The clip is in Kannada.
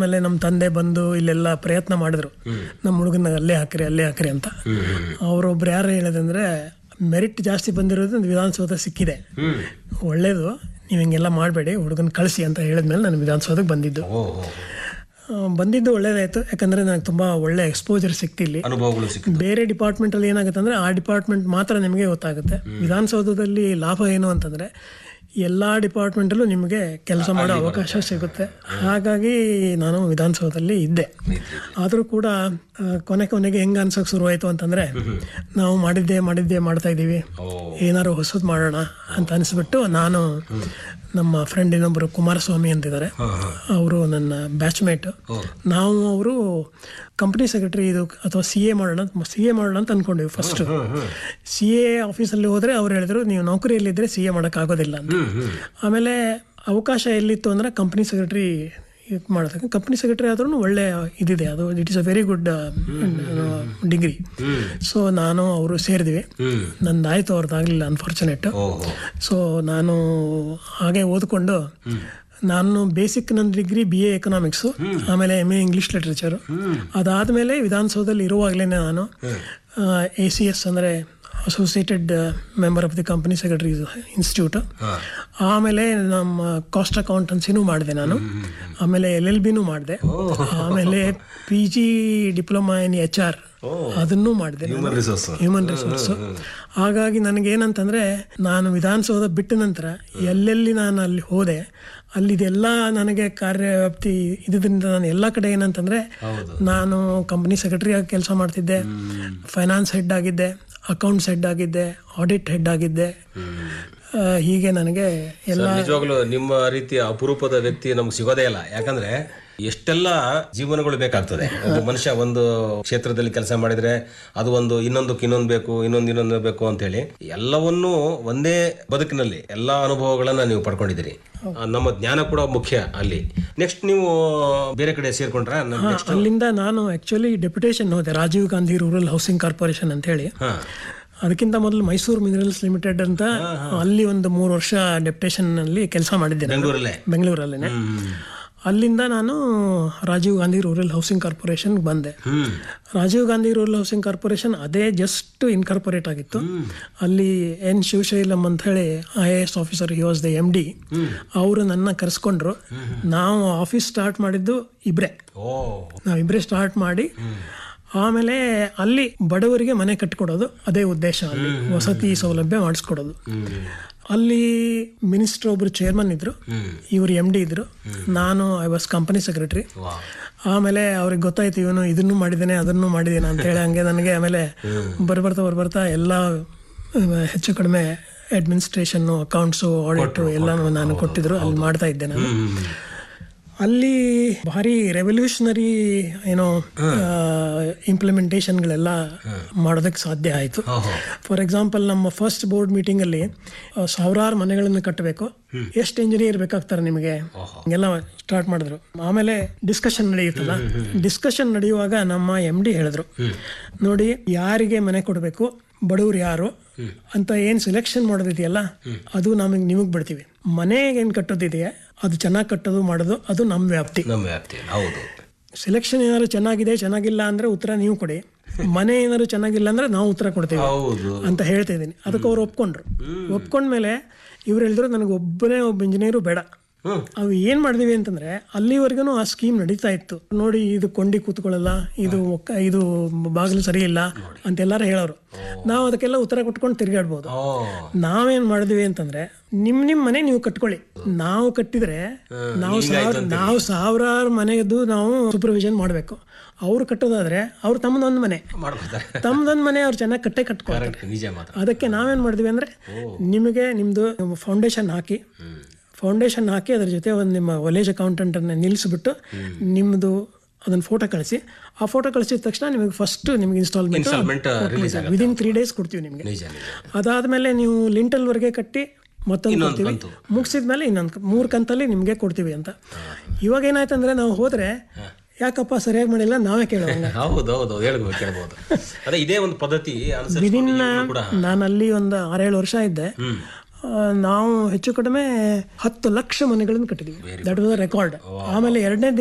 ಆಮೇಲೆ ನಮ್ಮ ತಂದೆ ಬಂದು ಇಲ್ಲೆಲ್ಲ ಪ್ರಯತ್ನ ಮಾಡಿದ್ರು ನಮ್ಮ ಹುಡುಗನ ಅಲ್ಲೇ ಹಾಕ್ರಿ ಅಲ್ಲೇ ಹಾಕ್ರಿ ಅಂತ ಅವರೊಬ್ರು ಯಾರು ಹೇಳಿದಂದ್ರೆ ಮೆರಿಟ್ ಜಾಸ್ತಿ ಬಂದಿರೋದು ವಿಧಾನಸೌಧ ಸಿಕ್ಕಿದೆ ಒಳ್ಳೇದು ನೀವು ಹಿಂಗೆಲ್ಲ ಮಾಡಬೇಡಿ ಹುಡುಗನ ಕಳಿಸಿ ಅಂತ ಹೇಳಿದ್ಮೇಲೆ ನಾನು ವಿಧಾನಸೌಧಕ್ಕೆ ಬಂದಿದ್ದು ಓಹೋ ಆ, ಬಂದಿದ್ದು ಒಳ್ಳೇದಾಯ್ತು ಯಾಕಂದ್ರೆ ನನಗೆ ತುಂಬಾ ಒಳ್ಳೆ ಎಕ್ಸ್ಪೋಜರ್ ಸಿಕ್ತಿಲ್ಲಿ ಅನುಭವಗಳು ಸಿಕ್ಕ ಬೇರೆ ಡಿಪಾರ್ಟ್ಮೆಂಟ್ ಅಲ್ಲಿ ಏನಾಗುತ್ತೆ ಅಂದ್ರೆ ಆ ಡಿಪಾರ್ಟ್ಮೆಂಟ್ ಮಾತ್ರ ನಿಮಗೆ ಗೊತ್ತಾಗುತ್ತೆ ವಿಧಾನಸೌಧದಲ್ಲಿ ಲಾಭ ಏನು ಅಂತಂದ್ರೆ ಎಲ್ಲಾ ಡಿಪಾರ್ಟ್ಮೆಂಟಲ್ಲೂ ನಿಮಗೆ ಕೆಲಸ ಮಾಡೋ ಅವಕಾಶ ಸಿಗುತ್ತೆ ಹಾಗಾಗಿ ನಾನು ವಿಧಾನಸೌಧದಲ್ಲಿ ಇದ್ದೆ ಆದರೂ ಕೂಡ ಆ, ಕೊನೆ ಕೊನೆಗೆ ಹೆಂಗ ಅನ್ಸಕ್ ಶುರುವಾಯ್ತು ಅಂತಂದ್ರೆ ನಾವು ಮಾಡಿದ್ದೆ ಮಾಡಿದ್ದೆ ಮಾಡ್ತಾ ಇದ್ದೀವಿ ಏನಾದ್ರು ಹೊಸದು ಮಾಡೋಣ ಅಂತ ಅನಿಸ್ಬಿಟ್ಟು ನಾನು ನಮ್ಮ ಫ್ರೆಂಡ್ ಇನ್ನೊಬ್ಬರು ಕುಮಾರಸ್ವಾಮಿ ಅಂತಿದ್ದಾರೆ ಅವರು ನನ್ನ ಬ್ಯಾಚ್ಮೇಟ್ ನಾವು ಅವರು ಕಂಪ್ನಿ ಸೆಕ್ರೆಟರಿ ಇದು ಅಥವಾ ಸಿ ಎ ಮಾಡೋಣ ಸಿ ಎ ಮಾಡೋಣ ಅಂತ ಅನ್ಕೊಂಡ್ವಿ ಫಸ್ಟ್ ಸಿ ಎ ಆಫೀಸಲ್ಲಿ ಹೋದ್ರೆ ಅವ್ರು ಹೇಳಿದ್ರು ನೀವು ನೌಕರಿಯಲ್ಲಿದ್ದರೆ ಸಿ ಎ ಮಾಡೋಕ್ಕಾಗೋದಿಲ್ಲ ಅಂತ ಆಮೇಲೆ ಅವಕಾಶ ಎಲ್ಲಿತ್ತು ಅಂದ್ರೆ ಕಂಪ್ನಿ ಸೆಕ್ರೆಟರಿ ಇದು ಮಾಡೋದಕ್ಕೆ ಕಂಪ್ನಿ ಸೆಕ್ರೆಟರಿ ಆದ್ರೂ ಒಳ್ಳೆ ಇದಿದೆ ಅದು it is a very good degree so ನಾನು ಅವರು ಸೇರಿದ್ವಿ ನಂದಾಯ್ತು ಅವ್ರದ್ದಾಗಲಿಲ್ಲ ಅನ್ಫಾರ್ಚುನೇಟ್ ಓಹೋ ಸೊ ನಾನು ಹಾಗೆ ಓದ್ಕೊಂಡು ನಾನು ಬೇಸಿಕ್ ನನ್ನ ಡಿಗ್ರಿ ಬಿ ಎ ಎಕನಾಮಿಕ್ಸು ಆಮೇಲೆ ಎಮ್ ಎ ಇಂಗ್ಲೀಷ್ ಲಿಟ್ರೇಚರು ಅದಾದಮೇಲೆ ವಿಧಾನಸೌಧದಲ್ಲಿ ಇರುವಾಗಲೇ ನಾನು ಎ ಸಿ ಎಸ್ ಅಂದರೆ associated member of the company secretary institute ಆಮೇಲೆ ನಮ್ಮ ಕಾಸ್ಟ್ ಅಕೌಂಟೆನ್ಸಿನೂ ಮಾಡಿದೆ ನಾನು ಆಮೇಲೆ ಎಲ್ ಎಲ್ ಬಿನೂ ಮಾಡಿದೆ ಆಮೇಲೆ P G diploma in H R ಅದನ್ನೂ ಮಾಡಿದೆ ನಾನು. ಹ್ಯೂಮನ್ ರಿಸೋರ್ಸ್ ಹ್ಯೂಮನ್ ರಿಸೋರ್ಸ್ ಹಾಗಾಗಿ ನನಗೇನಂತಂದ್ರೆ ನಾನು ವಿಧಾನಸೌಧ ಬಿಟ್ಟ ನಂತರ ಎಲ್ಲೆಲ್ಲಿ ನಾನು ಅಲ್ಲಿ ಹೋದೆ ಅಲ್ಲಿದೆಲ್ಲ ನನಗೆ ಕಾರ್ಯವ್ಯಾಪ್ತಿ ಇದರಿಂದ ನಾನು ಎಲ್ಲ ಕಡೆ ಏನಂತಂದ್ರೆ ನಾನು ಕಂಪನಿ ಸೆಕ್ರೆಟರಿ ಆಗಿ ಕೆಲಸ ಮಾಡ್ತಿದ್ದೆ ಫೈನಾನ್ಸ್ ಹೆಡ್ ಆಗಿದ್ದೆ ಅಕೌಂಟ್ಸ್ ಹೆಡ್ ಆಗಿದ್ದೆ ಆಡಿಟ್ ಹೆಡ್ ಆಗಿದ್ದೆ ಆ, ಹೀಗೆ ನನಗೆ ಎಲ್ಲ ನಿಜವಾಗ್ಲೂ ನಿಮ್ಮ ರೀತಿಯ ಅಪರೂಪದ ವ್ಯಕ್ತಿ ನಮ್ಗೆ ಸಿಗೋದೇ ಇಲ್ಲ ಯಾಕಂದ್ರೆ ಎಷ್ಟೆಲ್ಲ ಜೀವನಗಳು ಬೇಕಾಗ್ತದೆ ಒಬ್ಬ ಮನುಷ್ಯ ಒಂದು ಕ್ಷೇತ್ರದಲ್ಲಿ ಕೆಲಸ ಮಾಡಿದ್ರೆ ಅದು ಒಂದು ಇನ್ನೊಂದಕ್ಕೆ ಇನ್ನೊಂದು ಬೇಕು ಇನ್ನೊಂದು ಇನ್ನೊಂದು ಬೇಕು ಅಂತ ಹೇಳಿ ಎಲ್ಲವನ್ನೂ ಒಂದೇ ಬದುಕಿನಲ್ಲಿ ಎಲ್ಲಾ ಅನುಭವಗಳನ್ನ ನೀವು ಪಡ್ಕೊಂಡಿದ್ದೀರಿ ಆ, ನಮ್ಮ ಜ್ಞಾನ ಕೂಡ ಮುಖ್ಯ ಅಲ್ಲಿ ನೆಕ್ಸ್ಟ್ ನೀವು ಬೇರೆ ಕಡೆ ಸೇರ್ಕೊಂಡ್ರ ನೆಕ್ಸ್ಟ್ ಅಲ್ಲಿಂದ ನಾನು ಆಕ್ಚುಲಿ ಡೆಪ್ಯುಟೇಷನ್ ಹೋದೆ Rajiv Gandhi rural housing corporation ಅಂತ ಹೇಳಿ ಹಾ ಅದಕ್ಕಿಂತ ಮೊದಲು ಮೈಸೂರು ಮಿನರಲ್ಸ್ ಲಿಮಿಟೆಡ್ ಅಂತ ಅಲ್ಲಿ ಒಂದು ಮೂರು ವರ್ಷ ಡೆಪ್ಯುಟೇಷನ್ ಅಲ್ಲಿ ಕೆಲಸ ಮಾಡಿದ್ದೆ ನಾನು ಬೆಂಗಳೂರಲ್ಲೇ ಬೆಂಗಳೂರಲ್ಲೇನೆ ಅಲ್ಲಿಂದ ನಾನು Rajiv Gandhi rural housing corporation ಬಂದೆ ಹ್ಮ್ Rajiv Gandhi rural housing corporation ಅದೇ ಜಸ್ಟ್ ಇನ್ಕಾರ್ಪೊರೇಟ್ ಆಗಿತ್ತು ಅಲ್ಲಿ ಎನ್ ಶಿವಶೈಲಂ ಅಂತ ಹೇಳಿ I A S officer he was the M D ಅವರು ನನ್ನ ಕರೆಸ್ಕೊಂಡ್ರು ನಾವು ಆಫೀಸ್ ಸ್ಟಾರ್ಟ್ ಮಾಡಿದ್ದು ಇಬ್ರೆ ಓ ನಾವಿಬ್ರೆ ಸ್ಟಾರ್ಟ್ ಮಾಡಿ ಆಮೇಲೆ ಅಲ್ಲಿ ಬಡವರಿಗೆ ಮನೆ ಕಟ್ಟಿಕೊಡೋದು ಅದೇ ಉದ್ದೇಶ ಅಲ್ಲಿ ವಸತಿ ಸೌಲಭ್ಯ ಮಾಡಿಸ್ಕೊಡೋದು ಅಲ್ಲಿ ಮಿನಿಸ್ಟರ್ ಒಬ್ರು ಚೇರ್ಮನ್ ಇದ್ರು ಇವರು ಎಮ್ ಡಿ ಇದ್ರು ನಾನು ಐ ವಾಸ್ ಕಂಪನಿ ಸೆಕ್ರೆಟರಿ ವಾ ಆಮೇಲೆ ಅವ್ರಿಗೆ ಗೊತ್ತಾಯ್ತು ಇವನು ಇದನ್ನು ಮಾಡಿದ್ದೇನೆ ಅದನ್ನು ಮಾಡಿದ್ದೇನೆ ಅಂತ ಹೇಳಿ ಹಂಗೆ ನನಗೆ ಆಮೇಲೆ ಬರ್ಬರ್ತಾ ಬರ್ಬರ್ತಾ ಎಲ್ಲ ಆ, ಹೆಚ್ಚು ಕಡಿಮೆ ಅಡ್ಮಿನಿಸ್ಟ್ರೇಷನ್ನು ಅಕೌಂಟ್ಸು ಆಡಿಟು ಎಲ್ಲಾನು ನಾನು ಕೊಟ್ಟಿದ್ರು ಅಲ್ಲಿ ಮಾಡ್ತಾ ಇದ್ದೆ ನಾನು ಅಲ್ಲಿ ಭಾರಿ ರೆವಲ್ಯೂಷನರಿ ಏನೋ ಇಂಪ್ಲಿಮೆಂಟೇಷನ್ಗಳೆಲ್ಲ ಮಾಡೋದಕ್ಕೆ ಸಾಧ್ಯ ಆಯಿತು ಫಾರ್ ಎಕ್ಸಾಂಪಲ್ ನಮ್ಮ ಫಸ್ಟ್ ಬೋರ್ಡ್ ಮೀಟಿಂಗ್ ಅಲ್ಲಿ ಆ, ಸಾವಿರಾರು ಮನೆಗಳನ್ನು ಕಟ್ಟಬೇಕು ಎಷ್ಟು ಇಂಜಿನಿಯರ್ ಬೇಕಾಗ್ತಾರೆ ನಿಮಗೆ ಎಲ್ಲ ಸ್ಟಾರ್ಟ್ ಮಾಡಿದ್ರು ಆಮೇಲೆ ಡಿಸ್ಕಷನ್ ನಡೆಯುತ್ತಲ್ಲ ಡಿಸ್ಕಷನ್ ನಡೆಯುವಾಗ ನಮ್ಮ ಎಮ್ ಡಿ ಹೇಳಿದ್ರು ನೋಡಿ ಯಾರಿಗೆ ಮನೆ ಕೊಡಬೇಕು ಬಡವ್ರು ಯಾರು ಅಂತ ಏನ್ ಸೆಲೆಕ್ಷನ್ ಮಾಡೋದಿದೆಯಲ್ಲ ಅದು ನಮಗೆ ನಿಮಗೆ ಬಿಡ್ತೀವಿ ಮನೆಗೆ ಏನ್ ಕಟ್ಟೋದಿದೆಯಾ ಅದು ಚೆನ್ನಾಗಿ ಕಟ್ಟೋದು ಮಾಡೋದು ಅದು ನಮ್ಮ ವ್ಯಾಪ್ತಿ ನಮ್ಮ ವ್ಯಾಪ್ತಿ ಹೌದು ಸೆಲೆಕ್ಷನ್ ಏನಾದ್ರು ಚೆನ್ನಾಗಿದೆ ಚೆನ್ನಾಗಿಲ್ಲ ಅಂದ್ರೆ ಉತ್ತರ ನೀವು ಕೊಡಿ ಮನೆ ಏನಾದ್ರು ಚೆನ್ನಾಗಿಲ್ಲ ಅಂದ್ರೆ ನಾವು ಉತ್ತರ ಕೊಡ್ತೀವಿ ಹೌದು ಅಂತ ಹೇಳ್ತಾ ಇದ್ದೀನಿ ಅದಕ್ಕೆ ಅವ್ರು ಒಪ್ಕೊಂಡ್ರು ಒಪ್ಕೊಂಡ್ಮೇಲೆ ಇವ್ರು ಹೇಳಿದ್ರು ನನಗೆ ಒಬ್ಬನೇ ಒಬ್ಬ ಇಂಜಿನಿಯರು ಬೇಡ ಹ್ಮ್. ಅವು ಏನ್ ಮಾಡಿದ್ವಿ ಅಂತಂದ್ರೆ ಅಲ್ಲಿವರೆಗೂ ಆ ಸ್ಕೀಮ್ ನಡೀತಾ ಇತ್ತು ನೋಡಿ ಇದು ಕೊಂಡಿ ಕೂತ್ಕೊಳ್ಳಲ್ಲ ಇದು ಒಕ್ಕ- ಇದು ಬಾಗಿಲು ಸರಿ ಇಲ್ಲ ಅಂತೆಲ್ಲಾರು ಹೇಳೋರು ನಾವು ಅದಕ್ಕೆಲ್ಲ ಉತ್ತರ ಕೊಟ್ಕೊಂಡು ತಿರುಗಾಡ್ಬೋದು ಓ ನಾವೇನ್ ಮಾಡಿದ್ವಿ ಅಂತಂದ್ರೆ ನಿಮ್ ನಿಮ್ ಮನೆ ನೀವು ಕಟ್ಕೊಳ್ಳಿ ನಾವು ಕಟ್ಟಿದ್ರೆ ನಾವು ಸಾವಿರ ನಾವು ಸಾವಿರಾರು ಮನೆಯದ್ದು ನಾವು ಸೂಪರ್ವಿಷನ್ ಮಾಡಬೇಕು ಅವ್ರು ಕಟ್ಟೋದಾದ್ರೆ ಅವ್ರು ತಮ್ಮದೊಂದು ಮನೆ ಮಾಡ್ಕೊತಾರೆ ತಮ್ಮದೊಂದು ಮನೆ ಅವ್ರು ಚೆನ್ನಾಗಿ ಕಟ್ಟೆ ಕಟ್ಕೊಳ್ತಾರೆ ಕರೆಕ್ಟ್ ನಿಜ ಮಾತ್ರ ಅದಕ್ಕೆ ನಾವೇನ್ ಮಾಡಿದ್ವಿ ಅಂದ್ರೆ ನಿಮಗೆ ನಿಮ್ದು ಫೌಂಡೇಶನ್ ಹಾಕಿ ಫೌಂಡೇಶನ್ ಹಾಕಿ ಅದ್ರ ಜೊತೆ ಒಂದು ನಿಮ್ಮ ವಿಲೇಜ್ ಅಕೌಂಟೆಂಟ್ ಅನ್ನ ನಿಲ್ಲಿಸ್ಬಿಟ್ಟು ನಿಮ್ಮದು ಅದನ್ನ ಫೋಟೋ ಕಳಿಸಿ ಆ ಫೋಟೋ ಕಳಿಸಿದ ತಕ್ಷಣ ನಿಮಗೆ ಫಸ್ಟ್ ನಿಮ್ಗೆ ಇನ್ಸ್ಟಾಲ್ಮೆಂಟ್ ಇನ್ಸ್ಟಾಲ್ಮೆಂಟ್ ರಿಲೀಸ್ ಆಗುತ್ತೆ ವಿದಿನ್ ತ್ರೀ ಡೇಸ್ ಕೊಡ್ತೀವಿ ನಿಮಗೆ ನಿಜ ನಿಜ ಅದಾದ್ಮೇಲೆ ನೀವು ಲಿಂಟಲ್ ವರೆಗೆ ಕಟ್ಟಿ ಮತ್ತೊಂದು ಇನ್ನೊಂದು ಕೊಡ್ತೀವಿ ಕಂತು. ಮುಗಿಸಿದ್ಮೇಲೆ ಇನ್ನೊಂದು ಮೂರು ಕಂತಲ್ಲಿ ನಿಮಗೆ ಕೊಡ್ತೀವಿ ಅಂತ ಇವಾಗ ಏನಾಯ್ತು ಅಂದ್ರೆ ನಾವು ಹೋದ್ರೆ ಯಾಕಪ್ಪ ಸರಿಯಾಗಿ ಮಾಡಿಲ್ಲ ನಾವೇ ಕೇಳೋಂಗ ಹೌದು ಹೌದು ಹೇಳ್ಬೋದು ಕೇಳ್ಬೋದು ಅದೇ ಇದೇ ಒಂದು ಪದ್ಧತಿ ಅನುಸರಿಸ್ಕೊಂಡು ವಿದಿನ್ ಈಗಲೂ ಕೂಡ ನಾನು ಅಲ್ಲಿ ಒಂದು ಆರೇಳು ವರ್ಷ ಇದ್ದೆ ಆ, ನಾವು ಹೆಚ್ಚು ಕಡಿಮೆ ಹತ್ತು ಲಕ್ಷ ಮನೆಗಳನ್ನು ಕಟ್ಟಿದ್ವಿ ದಟ್ ವಾಸ್ ರೆಕಾರ್ಡ್ ಆಮೇಲೆ ಎರಡನೇ